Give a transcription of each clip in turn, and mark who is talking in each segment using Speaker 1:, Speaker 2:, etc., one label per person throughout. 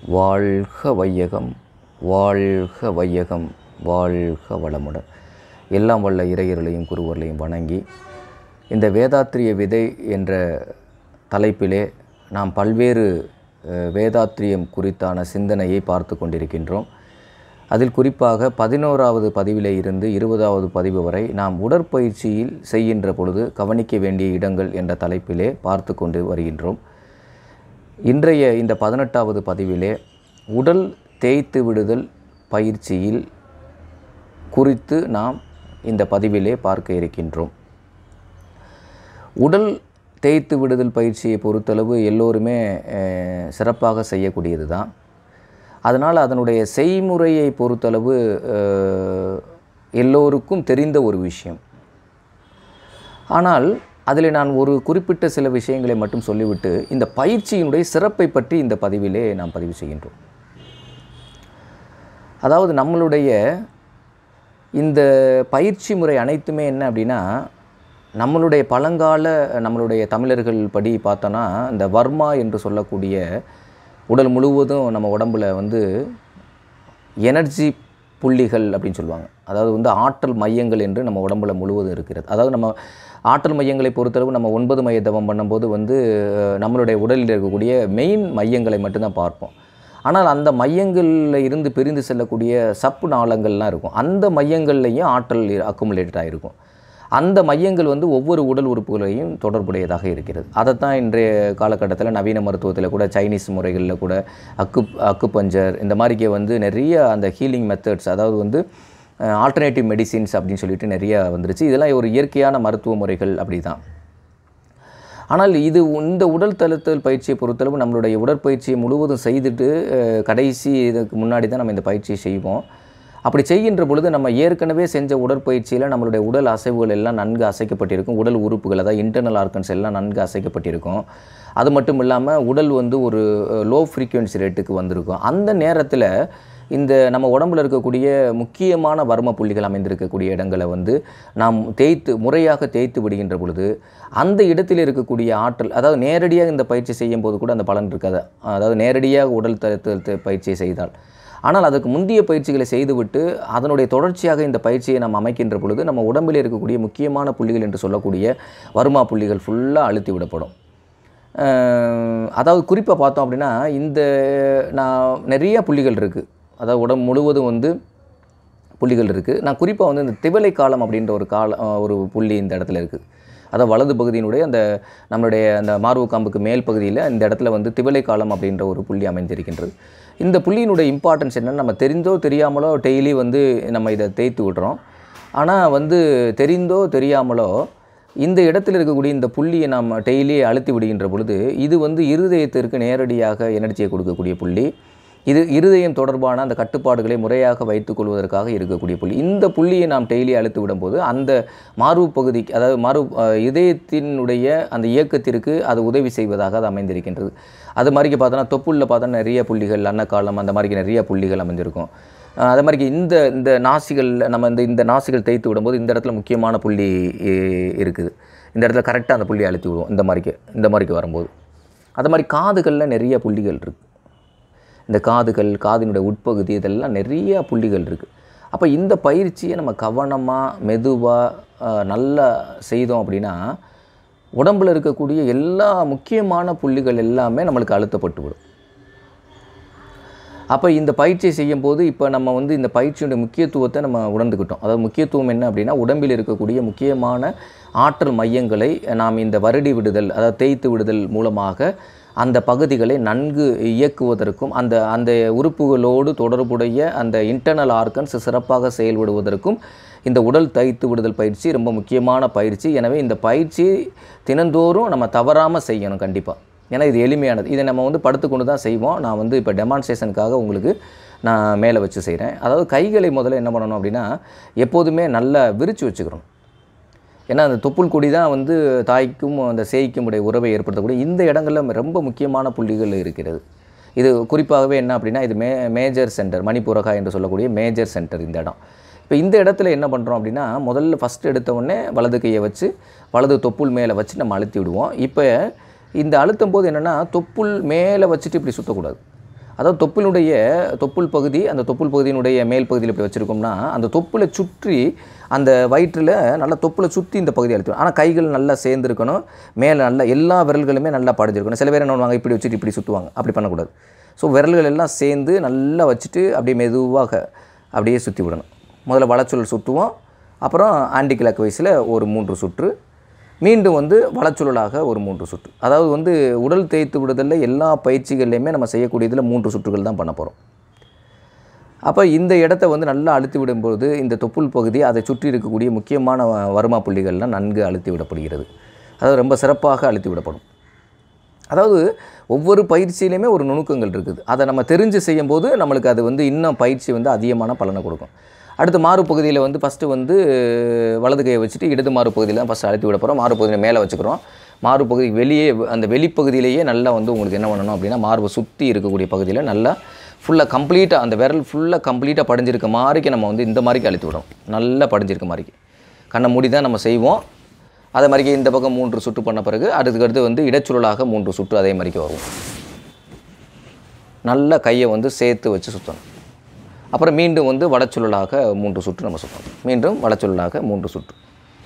Speaker 1: வாழ்க வையகம் வாழ்க வையகம் வாழ்க வளமுடன் எல்லாம் வல்ல இறையர்களையும் குருவர்களையும் வணங்கி இந்த வேதாத்திரிய விதை என்ற தலைப்பிலே நாம் பல்வேறு அஹ், வேதாத்திரியம் குறித்தான சிந்தனையை பார்த்து கொண்டிருக்கின்றோம் அதில் குறிப்பாக பதினோராவது பதிவிலே இருந்து இருபதாவது பதிவு வரை நாம் உடற்பயிற்சியில் செய்கின்ற பொழுது கவனிக்க வேண்டிய இடங்கள் என்ற தலைப்பிலே பார்த்து கொண்டு வருகின்றோம் இன்றைய இந்த பதினெட்டாவது பதிவிலே உடல் தேய்த்து விடுதல் பயிற்சியில் குறித்து நாம் இந்த பதிவிலே பார்க்க இருக்கின்றோம் உடல் தேய்த்து விடுதல் பயிற்சியை பொறுத்தளவு எல்லோருமே அஹ், சிறப்பாக செய்யக்கூடியது தான் அதனால் அதனுடைய செய்முறையை பொறுத்தளவு அஹ், எல்லோருக்கும் தெரிந்த ஒரு விஷயம் ஆனால் அதில் நான் ஒரு குறிப்பிட்ட சில விஷயங்களை மட்டும் சொல்லிவிட்டு இந்த பயிற்சியினுடைய சிறப்பை பற்றி இந்த பதிவிலே நாம் பதிவு செய்கின்றோம் அதாவது நம்மளுடைய இந்த பயிற்சி முறை அனைத்துமே என்ன அப்படின்னா நம்மளுடைய பழங்கால நம்மளுடைய தமிழர்கள் படி பார்த்தோன்னா இந்த வர்மா என்று சொல்லக்கூடிய உடல் முழுவதும் நம்ம உடம்புல வந்து எனர்ஜி புள்ளிகள் அப்படின்னு சொல்லுவாங்க அதாவது வந்து ஆற்றல் மையங்கள் என்று நம்ம உடம்புல முழுவதும் இருக்கிறது அதாவது நம்ம ஆற்றல் மையங்களை பொறுத்தளவு நம்ம ஒன்பது மைய தவம் பண்ணும்போது வந்து அஹ், நம்மளுடைய உடலில் இருக்கக்கூடிய மெயின் மையங்களை மட்டும்தான் பார்ப்போம் ஆனால் அந்த மையங்களில் இருந்து பிரிந்து செல்லக்கூடிய சப்பு நாளங்கள்லாம் இருக்கும் அந்த மையங்கள்லையும் ஆற்றல் அக்குமுலேட்டட் ஆகிருக்கும் அந்த மையங்கள் வந்து ஒவ்வொரு உடல் உறுப்புகளையும் தொடர்புடையதாக இருக்கிறது அதைத்தான் இன்றைய காலகட்டத்தில் நவீன மருத்துவத்தில் கூட சைனீஸ் முறைகளில் கூட அக்கு அக்கு பஞ்சர் இந்த மாதிரிக்கே வந்து நிறைய அந்த ஹீலிங் மெத்தட்ஸ் அதாவது வந்து ஆல்டர்னேட்டிவ் மெடிசின்ஸ் அப்படின்னு சொல்லிட்டு நிறைய வந்துருச்சு இதெல்லாம் ஒரு இயற்கையான மருத்துவ முறைகள் அப்படி தான் ஆனால் இது இந்த உடல் தளத்தல் பயிற்சியை பொறுத்தளவு நம்மளுடைய உடற்பயிற்சியை முழுவதும் செய்துட்டு அஹ், கடைசி இதுக்கு முன்னாடி தான் நம்ம இந்த பயிற்சியை செய்வோம் அப்படி செய்கின்ற பொழுது நம்ம ஏற்கனவே செஞ்ச உடற்பயிற்சியில் நம்மளுடைய உடல் அசைவுகள் எல்லாம் நன்கு அசைக்கப்பட்டிருக்கும் உடல் உறுப்புகள் அதாவது இன்டர்னல் ஆர்கன்ஸ் எல்லாம் நன்கு அசைக்கப்பட்டிருக்கும் அது மட்டும் இல்லாமல் உடல் வந்து ஒரு லோ ஃப்ரீக்குவென்சி ரேட்டுக்கு வந்திருக்கும் அந்த நேரத்தில் இந்த நம்ம உடம்புல இருக்கக்கூடிய முக்கியமான வர்ம புள்ளிகள் அமைந்திருக்கக்கூடிய இடங்களை வந்து நாம் தேய்த்து முறையாக தேய்த்து விடுகின்ற பொழுது அந்த இடத்தில் இருக்கக்கூடிய ஆற்றல் அதாவது நேரடியாக இந்த பயிற்சி செய்யும் போது கூட அந்த பலன் இருக்காது அதாவது நேரடியாக உடல் தளத்தில் பயிற்சியை செய்தால் ஆனால் அதுக்கு முந்தைய பயிற்சிகளை செய்துவிட்டு அதனுடைய தொடர்ச்சியாக இந்த பயிற்சியை நாம் அமைக்கின்ற பொழுது நம்ம உடம்பில் இருக்கக்கூடிய முக்கியமான புள்ளிகள் என்று சொல்லக்கூடிய வருமா புள்ளிகள் ஃபுல்லாக அழுத்தி விடப்படும் அஹ் அதாவது குறிப்பாக பார்த்தோம் அப்படின்னா இந்த நான் நிறைய புள்ளிகள் இருக்குது அதாவது உடம்பு முழுவதும் வந்து புள்ளிகள் இருக்குது நான் குறிப்பாக வந்து இந்த திவலை காலம் அப்படின்ற ஒரு கால அஹ் ஒரு புள்ளி இந்த இடத்துல இருக்குது அதாவது வலது பகுதியினுடைய அந்த நம்மளுடைய அந்த மார்பு காம்புக்கு மேல் பகுதியில் இந்த இடத்துல வந்து திவலை காலம் அப்படின்ற ஒரு புள்ளி அமைந்திருக்கின்றது இந்த புள்ளியினுடைய இம்பார்ட்டன்ஸ் என்னன்னு நம்ம தெரிந்தோ தெரியாமலோ டெய்லி வந்து நம்ம இதை தேய்த்து விடுறோம் ஆனால் வந்து தெரிந்தோ தெரியாமலோ இந்த இடத்துல இருக்கக்கூடிய இந்த புள்ளியை நாம் டெய்லி அழுத்தி விடுகின்ற பொழுது இது வந்து இருதயத்திற்கு நேரடியாக எனர்ஜியை கொடுக்கக்கூடிய புள்ளி இது இருதயம் தொடர்பான அந்த கட்டுப்பாடுகளை முறையாக வைத்துக் கொள்வதற்காக இருக்கக்கூடிய புள்ளி இந்த புள்ளியை நாம் டெய்லி அழுத்தி விடும்போது அந்த மார்பு பகுதிக்கு அதாவது மார்பு அஹ், இதயத்தினுடைய அந்த இயக்கத்திற்கு அது உதவி செய்வதாக அது அமைந்திருக்கின்றது அது மாதிரிக்கு பார்த்தோன்னா தொப்புளில் பார்த்தோன்னா நிறைய புள்ளிகள் அன்னக்காலம் அந்த மாதிரிக்கு நிறைய புள்ளிகள் அமைஞ்சிருக்கும் அஹ், அது மாதிரி இந்த இந்த நாசிகள் நம்ம இந்த இந்த நாசிகள் தேய்த்து விடும்போது இந்த இடத்துல முக்கியமான புள்ளி இ- இருக்குது இந்த இடத்துல கரெக்டாக அந்த புள்ளியை அழுத்தி விடுவோம் இந்த மாதிரிக்கு இந்த மாதிரிக்கு வரும்போது அது மாதிரி காதுகளில் நிறைய புள்ளிகள் இருக்குது இந்த காதுகள் காதினுடைய உட்பகுதி இதெல்லாம் நிறைய புள்ளிகள் இருக்குது அப்போ இந்த பயிற்சியை நம்ம கவனமாக மெதுவாக நல்லா செய்தோம் அப்படின்னா உடம்பில் இருக்கக்கூடிய எல்லா முக்கியமான புள்ளிகள் எல்லாமே நம்மளுக்கு அழுத்தப்பட்டு விடும் அப்போ இந்த பயிற்சியை செய்யும்போது இப்போ நம்ம வந்து இந்த பயிற்சியுடைய முக்கியத்துவத்தை நம்ம உணர்ந்துக்கிட்டோம் அதாவது முக்கியத்துவம் என்ன அப்படின்னா உடம்பில் இருக்கக்கூடிய முக்கியமான ஆற்றல் மையங்களை நாம் இந்த வருடி விடுதல் அதாவது தேய்த்து விடுதல் மூலமாக அந்த பகுதிகளை நன்கு இயக்குவதற்கும் அந்த அந்த உறுப்புகளோடு தொடர்புடைய அந்த இன்டர்னல் ஆர்கன்ஸ் சிறப்பாக செயல்படுவதற்கும் இந்த உடல் தைத்து விடுதல் பயிற்சி ரொம்ப முக்கியமான பயிற்சி எனவே இந்த பயிற்சி தினந்தோறும் நம்ம தவறாமல் செய்யணும் கண்டிப்பாக ஏன்னா இது எளிமையானது இதை நம்ம வந்து படுத்துக்கொண்டு தான் செய்வோம் நான் வந்து இப்போ டெமான்ஸ்ட்ரேஷனுக்காக உங்களுக்கு நான் மேலே வச்சு செய்கிறேன் அதாவது கைகளை முதல்ல என்ன பண்ணணும் அப்படின்னா எப்போதுமே நல்லா விரித்து வச்சுக்கிறோம் ஏன்னா அந்த தொப்புள் கொடி தான் வந்து தாய்க்கும் அந்த சேய்க்கும் உடைய உறவை ஏற்படுத்தக்கூடிய இந்த இடங்களில் ரொம்ப முக்கியமான புள்ளிகள் இருக்கிறது இது குறிப்பாகவே என்ன அப்படின்னா இது மே மேஜர் சென்டர் மணிப்புரகா என்று சொல்லக்கூடிய மேஜர் சென்டர் இந்த இடம் இப்போ இந்த இடத்துல என்ன பண்ணுறோம் அப்படின்னா முதல்ல ஃபஸ்ட்டு எடுத்த உடனே வலது கையை வச்சு வலது தொப்புள் மேலே வச்சு நம்ம அழுத்தி விடுவோம் இப்போ இந்த அழுத்தும் போது என்னென்னா தொப்புள் மேலே வச்சுட்டு இப்படி சுற்றக்கூடாது அதாவது தொப்புளுடைய தொப்புள் பகுதி அந்த தொப்புள் பகுதியினுடைய மேல் பகுதியில் இப்படி வச்சுருக்கோம்னா அந்த தொப்புளை சுற்றி அந்த வயிற்றில் நல்லா தொப்புளை சுற்றி இந்த பகுதி அழுத்தணும் ஆனால் கைகள் நல்லா சேர்ந்துருக்கணும் மேலே நல்லா எல்லா விரல்களுமே நல்லா படிஞ்சிருக்கணும் சில பேர் என்ன பண்ணுவாங்க இப்படி வச்சுட்டு இப்படி சுற்றுவாங்க அப்படி பண்ணக்கூடாது ஸோ விரல்கள் எல்லாம் சேர்ந்து நல்லா வச்சுட்டு அப்படியே மெதுவாக அப்படியே சுற்றி விடணும் முதல்ல வளச்சுழல் சுற்றுவோம் அப்புறம் ஆன்டி கிளாக் வயசில் ஒரு மூன்று சுற்று மீண்டும் வந்து வளச்சுழலாக ஒரு மூன்று சுற்று அதாவது வந்து உடல் தேய்த்து விடுதலில் எல்லா பயிற்சிகள்லையுமே நம்ம செய்யக்கூடியதில் மூன்று சுற்றுகள் தான் பண்ண போகிறோம் அப்போ இந்த இடத்த வந்து நல்லா அழுத்தி விடும்போது இந்த தொப்புள் பகுதி அதை சுற்றி இருக்கக்கூடிய முக்கியமான வ- வருமா புள்ளிகள்லாம் நன்கு அழுத்தி விடப்படுகிறது அதாவது ரொம்ப சிறப்பாக அழுத்தி விடப்படும் அதாவது ஒவ்வொரு பயிற்சியிலையுமே ஒரு நுணுக்கங்கள் இருக்குது அதை நம்ம தெரிஞ்சு செய்யும்போது நம்மளுக்கு அது வந்து இன்னும் பயிற்சி வந்து அதிகமான பலனை கொடுக்கும் அடுத்து மாறு பகுதியில் வந்து ஃபஸ்ட்டு வந்து வலது கையை வச்சுட்டு இடது மாறு பகுதியில் தான் ஃபஸ்ட்டு அழுத்தி விட போகிறோம் மாறு பகுதியில் மேலே வச்சுக்கிறோம் மாறு பகுதி வெளியே அந்த வெளிப்பகுதியிலேயே நல்லா வந்து உங்களுக்கு என்ன பண்ணணும் அப்படின்னா மார்பை சுற்றி இருக்கக்கூடிய பகுதியில் நல்லா ஃபுல்லாக கம்ப்ளீட்டாக அந்த விரல் ஃபுல்லாக கம்ப்ளீட்டாக படிஞ்சிருக்க மாதிரிக்கு நம்ம வந்து இந்த மாதிரிக்கு அழுத்தி விடணும் நல்லா படிஞ்சிருக்க மாதிரிக்கு கண்ணை மூடி தான் நம்ம செய்வோம் அதே மாதிரிக்கு இந்த பக்கம் மூன்று சுற்று பண்ண பிறகு அதுக்கு அடுத்து வந்து இடச்சுழலாக மூன்று சுற்று அதே மாதிரிக்கு வரும் நல்லா கையை வந்து சேர்த்து வச்சு சுற்றணும் அப்புறம் மீண்டும் வந்து வடச்சுழலாக மூன்று சுற்று நம்ம சுற்றணும் மீண்டும் வடச்சுழலாக மூன்று சுற்று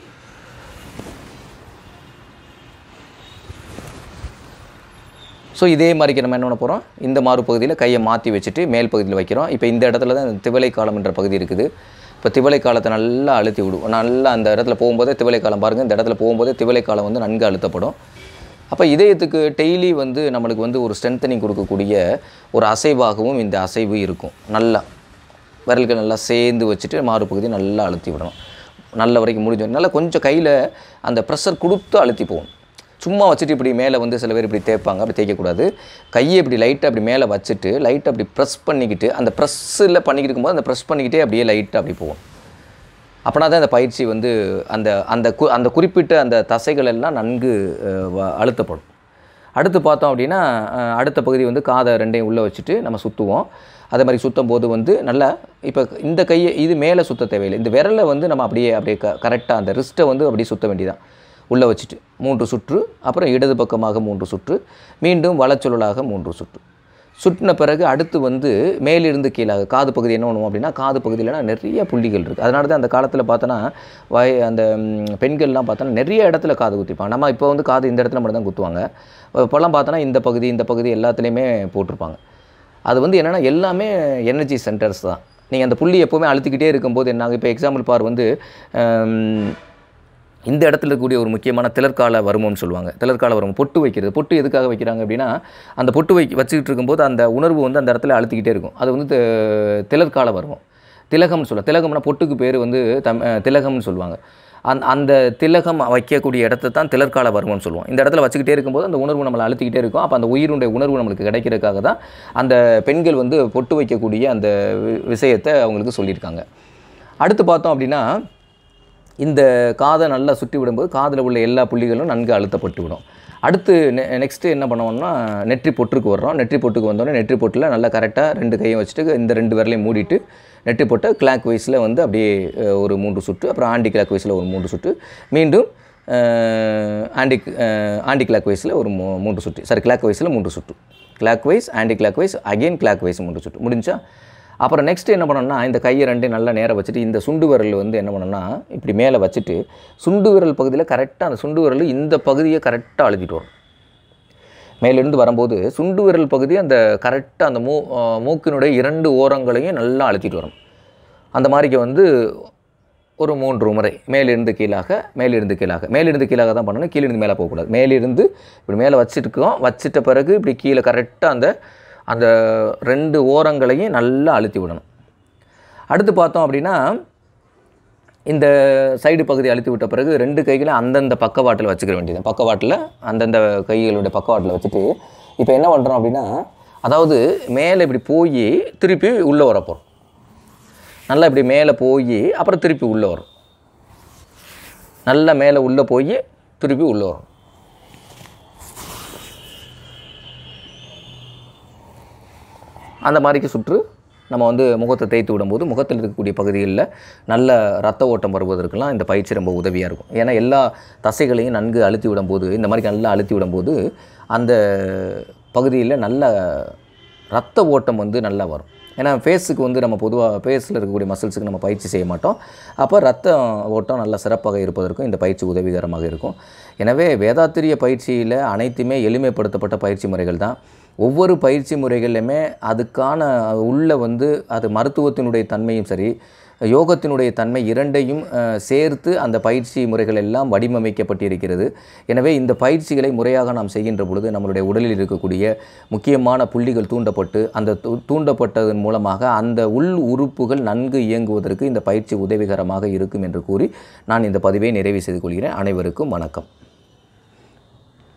Speaker 1: ஸோ இதே மாதிரிக்கு நம்ம என்ன பண்ண போகிறோம் இந்த மாறு பகுதியில் கையை மாற்றி வச்சுட்டு மேல் பகுதியில் வைக்கிறோம் இப்போ இந்த இடத்துல தான் இந்த திவலை காலம் என்ற பகுதி இருக்குது இப்போ திவலை காலத்தை நல்லா அழுத்தி விடுவோம் நல்லா அந்த இடத்துல போகும்போதே திவலை காலம் பாருங்கள் இந்த இடத்துல போகும்போதே திவலை காலம் வந்து நன்கு அழுத்தப்படும் அப்போ இதயத்துக்கு டெய்லி வந்து நம்மளுக்கு வந்து ஒரு ஸ்ட்ரென்தனிங் கொடுக்கக்கூடிய ஒரு அசைவாகவும் இந்த அசைவு இருக்கும் நல்லா விரல்கள் நல்லா சேர்ந்து வச்சுட்டு மாறு பகுதி நல்லா அழுத்தி விடணும் நல்ல வரைக்கும் முடிஞ்சு நல்லா கொஞ்சம் கையில் அந்த ப்ரெஷர் கொடுத்து அழுத்தி போகணும் சும்மா வச்சுட்டு இப்படி மேலே வந்து சில பேர் இப்படி தேய்ப்பாங்க அப்படி தேய்க்கக்கூடாது கையை இப்படி லைட்டாக அப்படி மேலே வச்சுட்டு லைட்டாக அப்படி ப்ரெஸ் பண்ணிக்கிட்டு அந்த ப்ரெஸ்ஸில் பண்ணிக்கிட்டு இருக்கும்போது அந்த ப்ரெஸ் பண்ணிக்கிட்டே அப்படியே லைட்டாக அப்படி போகும் அப்படின்னா தான் இந்த பயிற்சி வந்து அந்த அந்த கு அந்த குறிப்பிட்ட அந்த தசைகள் எல்லாம் நன்கு அஹ், வ- அழுத்தப்படும் அடுத்து பார்த்தோம் அப்படின்னா அஹ், அடுத்த பகுதி வந்து காதை ரெண்டையும் உள்ளே வச்சுட்டு நம்ம சுற்றுவோம் அதே மாதிரி சுற்றும் போது வந்து நல்லா இப்போ இந்த கையை இது மேலே சுத்த தேவையில்லை இந்த விரலை வந்து நம்ம அப்படியே அப்படியே க கரெக்டாக அந்த ரிஸ்ட்டை வந்து அப்படியே சுத்த வேண்டியதான் உள்ளே வச்சுட்டு மூன்று சுற்று அப்புறம் இடது பக்கமாக மூன்று சுற்று மீண்டும் வலச்சுழலாக மூன்று சுற்று சுற்றின பிறகு அடுத்து வந்து மேலிருந்து கீழாக காது பகுதி என்ன பண்ணுவோம் அப்படின்னா காது பகுதியிலனா நிறைய புள்ளிகள் இருக்குது அதனால தான் அந்த காலத்தில் பார்த்தோன்னா வய அந்த ம், பெண்கள்லாம் பார்த்தோன்னா நிறைய இடத்துல காது குத்திப்பாங்க நம்ம இப்போ வந்து காது இந்த இடத்துல மட்டும் தான் குத்துவாங்க இப்போல்லாம் பார்த்தோன்னா இந்த பகுதி இந்த பகுதி எல்லாத்துலேயுமே போட்டிருப்பாங்க அது வந்து என்னென்னா எல்லாமே எனர்ஜி சென்டர்ஸ் தான் நீங்கள் அந்த புள்ளி எப்போவுமே அழுத்திக்கிட்டே இருக்கும்போது என்ன ஆகும் இப்போ எக்ஸாம்பிள் பார் வந்து ஹம், இந்த இடத்துல இருக்கக்கூடிய ஒரு முக்கியமான திலற்கால வருமம்னு சொல்லுவாங்க திலற்கால வருமம் பொட்டு வைக்கிறது பொட்டு எதுக்காக வைக்கிறாங்க அப்படின்னா அந்த பொட்டு வை வச்சுக்கிட்டு இருக்கும்போது அந்த உணர்வு வந்து அந்த இடத்துல அழுத்திக்கிட்டே இருக்கும் அது வந்து தி- திலற்கால வருமம் திலகம்னு சொல்லுவாங்க திலகம்னா பொட்டுக்கு பேர் வந்து தம் அஹ் திலகம்னு சொல்லுவாங்க அந்த அந்த திலகம் வைக்கக்கூடிய இடத்த தான் திலற்கால வருமம்னு சொல்லுவோம் இந்த இடத்துல வச்சுக்கிட்டே இருக்கும்போது அந்த உணர்வு நம்மளை அழுத்திக்கிட்டே இருக்கும் அப்போ அந்த உயிருடைய உணர்வு நம்மளுக்கு கிடைக்கிறதுக்காக தான் அந்த பெண்கள் வந்து பொட்டு வைக்கக்கூடிய அந்த வி- விஷயத்தை அவங்களுக்கு சொல்லியிருக்காங்க அடுத்து பார்த்தோம் அப்படின்னா இந்த காதை நல்லா சுற்றி விடும்போது காதில் உள்ள எல்லா புள்ளிகளும் நன்கு அழுத்தப்பட்டு விடும் அடுத்து நெ நெக்ஸ்ட்டு என்ன பண்ணுவோம்னா நெற்றி பொட்டுக்கு வர்றோம் நெற்றி பொட்டுக்கு வந்தோடனே நெற்றி பொட்டில் நல்லா கரெக்டாக ரெண்டு கையும் வச்சுட்டு இந்த ரெண்டு விரலையும் மூடிட்டு நெற்றி பொட்டை கிளாக் வைஸில் வந்து அப்படியே அஹ், ஒரு மூன்று சுற்று அப்புறம் ஆண்டி கிளாக் வைஸில் ஒரு மூன்று சுற்று மீண்டும் ஆண்டி ஆண்டி கிளாக் வைஸில் ஒரு மூ மூன்று சுற்று சாரி கிளாக் வைஸில் மூன்று சுற்று clockwise anti clockwise again clockwise மூன்று சுற்று முடிஞ்சா அப்புறம் நெக்ஸ்ட் என்ன பண்ணணும்னா இந்த கையை ரெண்டையும் நல்லா நேராக வச்சுட்டு இந்த சுண்டு விரல் வந்து என்ன பண்ணணும்னா இப்படி மேலே வச்சுட்டு சுண்டு விரல் பகுதியில் கரெக்டாக அந்த சுண்டு விரல் இந்த பகுதியை கரெக்டாக அழுத்திட்டு வரும் மேலிருந்து வரும்போது சுண்டு விரல் பகுதி அந்த கரெக்டாக அந்த மூ அஹ் மூக்கினுடைய இரண்டு ஓரங்களையும் நல்லா அழுத்திட்டு வரும் அந்த மாதிரிக்கு வந்து ஒரு மூன்று முறை மேலிருந்து கீழாக மேலிருந்து கீழாக மேலிருந்து கீழாக தான் பண்ணணும் கீழிருந்து மேலே போகக்கூடாது மேலிருந்து இப்படி மேலே வச்சுருக்கோம் வச்சிட்ட பிறகு இப்படி கீழே கரெக்டாக அந்த அந்த ரெண்டு ஓரங்களையும் நல்லா அழுத்தி விடணும் அடுத்து பார்த்தோம் அப்படின்னா இந்த சைடு பகுதி அழுத்தி விட்ட பிறகு ரெண்டு கைகளும் அந்தந்த பக்கவாட்டில் வச்சுக்கிற வேண்டியது பக்கவாட்டில் அந்தந்த கைகளுடைய பக்கவாட்டில் வச்சுட்டு இப்போ என்ன பண்ணுறோம் அப்படின்னா அதாவது மேலே இப்படி போய் திருப்பி உள்ளே வரப்போகிறோம் நல்லா இப்படி மேலே போய் அப்புறம் திருப்பி உள்ளே வரும் நல்லா மேலே உள்ளே போய் திருப்பி உள்ளே வரும் அந்த மாதிரிக்கு சுற்று நம்ம வந்து முகத்தை தேய்த்து விடும்போது முகத்தில் இருக்கக்கூடிய பகுதிகளில் நல்ல ரத்த ஓட்டம் வருவதற்கெல்லாம் இந்த பயிற்சி ரொம்ப உதவியாக இருக்கும் ஏன்னா எல்லா தசைகளையும் நன்கு அழுத்தி விடும்போது இந்த மாதிரி நல்லா அழுத்தி விடும்போது அந்த பகுதியில் நல்ல ரத்த ஓட்டம் வந்து நல்லா வரும் ஏன்னா ஃபேஸுக்கு வந்து நம்ம பொதுவாக ஃபேஸில் இருக்கக்கூடிய மசில்ஸுக்கு நம்ம பயிற்சி செய்ய மாட்டோம் அப்போ ரத்த ஓட்டம் நல்ல சிறப்பாக இருப்பதற்கும் இந்த பயிற்சி உதவிகரமாக இருக்கும் எனவே வேதாத்திரிய பயிற்சியில் அனைத்துமே எளிமைப்படுத்தப்பட்ட பயிற்சி முறைகள் தான் ஒவ்வொரு பயிற்சி முறைகளிலுமே அதுக்கான உள்ள வந்து அது மருத்துவத்தினுடைய தன்மையும் சரி யோகத்தினுடைய தன்மை இரண்டையும் அஹ், சேர்த்து அந்த பயிற்சி முறைகள் எல்லாம் வடிவமைக்கப்பட்டிருக்கிறது எனவே இந்த பயிற்சிகளை முறையாக நாம் செய்கின்ற பொழுது நம்மளுடைய உடலில் இருக்கக்கூடிய முக்கியமான புள்ளிகள் தூண்டப்பட்டு அந்த தூ- தூண்டப்பட்டதன் மூலமாக அந்த உள் உறுப்புகள் நன்கு இயங்குவதற்கு இந்த பயிற்சி உதவிகரமாக இருக்கும் என்று கூறி நான் இந்த பதிவை நிறைவு செய்து கொள்கிறேன் அனைவருக்கும் வணக்கம்